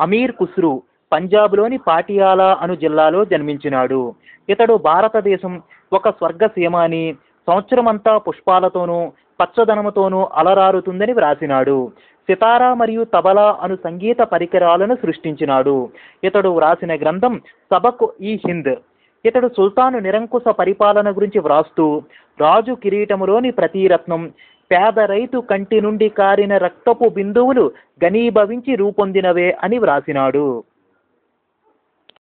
అమీర్ ఖుస్రు పంజాబ్లోని పాటియాలా అను జిల్లాలో జన్మించినాడు ఇతడు భారతదేశం ఒక స్వర్గసీమ అని సంవత్సరమంతా పుష్పాలతోనూ పచ్చదనముతోనూ అలరారుతుందని వ్రాసినాడు సితారా మరియు తబలా అను సంగీత పరికరాలను సృష్టించినాడు ఇతడు వ్రాసిన గ్రంథం సబక్ ఈ హింద్ ఇతడు సుల్తాను నిరంకుశ పరిపాలన గురించి వ్రాస్తూ రాజు కిరీటములోని ప్రతి రత్నం పేద రైతు కంటి నుండి కారిన రక్తపు బిందువులు ఘనీభవించి రూపొందినవే అని వ్రాసినాడు